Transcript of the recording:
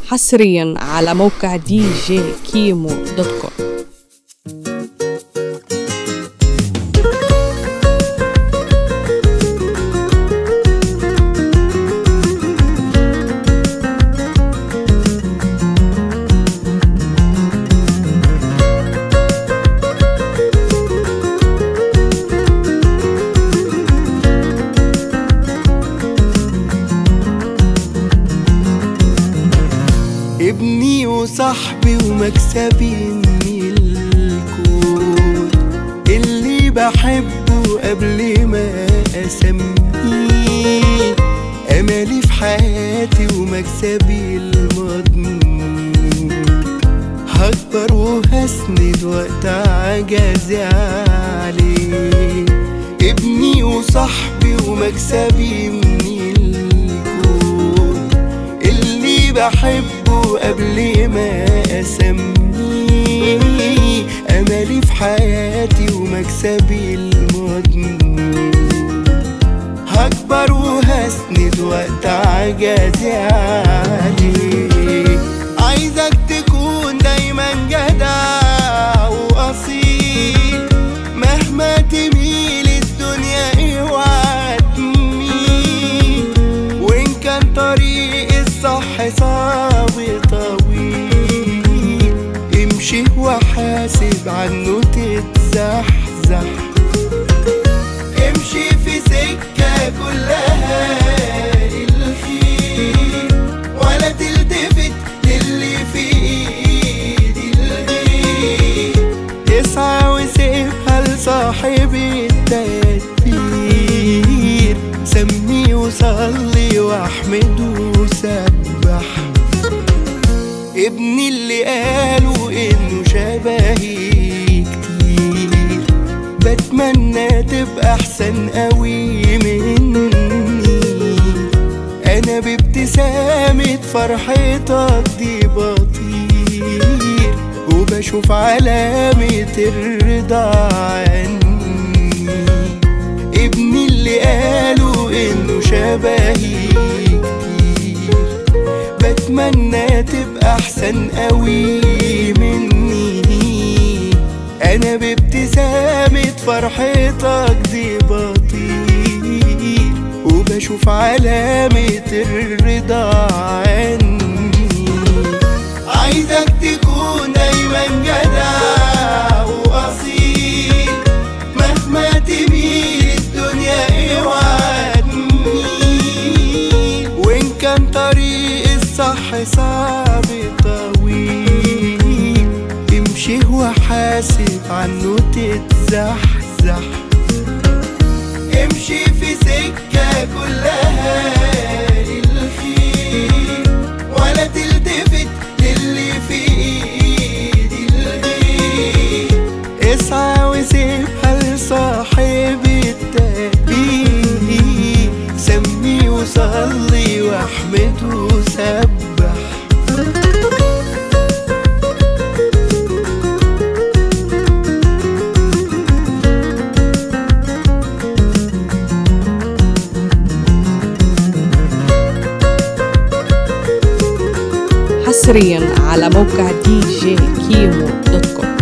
حصريا على موقع دي جي كيمو دوت كوم ابني وصاحبي ومكسبي من الكون اللي بحبه قبل ما اسميه املي في حياتي ومكسبي المضمون هكبر وهسند وقت عجزي عليه ابني وصاحبي ومكسبي من الكون اللي بحبه قبل ما اسميه املي في حياتي ومكسبي المضمون هكبر وهسند وقت عجزي عليه عايزك تكون دايما جدع واصيل مهما تميل الدنيا اوعى تميل وان كان طريق الصح صعب طويل امشي وحاسب عنه تتزحزح امشي في سكة كلها للخير ولا تلتفت للي في ايد الغير اسعى وسيبها لصاحب التدبير سمي وصلي واحمد وسبح ابني اللي قالوا انه شبهي كتير بتمنى تبقى احسن قوي مني انا بابتسامة فرحتك دي بطير وبشوف علامة الرضا عني ابني اللي قالوا انه شبهي كتير بتمنى تبقى احسن قوي مني انا بابتسامة فرحتك دي بطير وبشوف علامة الرضا عني عايزك تكون دايما جدع واصيل مهما تميل الدنيا اوعى تميل وان كان طريق الصح صعب طويل امشي وحاسب عنه تتزحزح امشي في سكة كلها للخير ولا تلتفت للي في ايد الغير اسعى وسيبها لصاحب التدبير سمي وصلي واحمد وسبح حصريا على موقع دي جي كيمو دوت كوم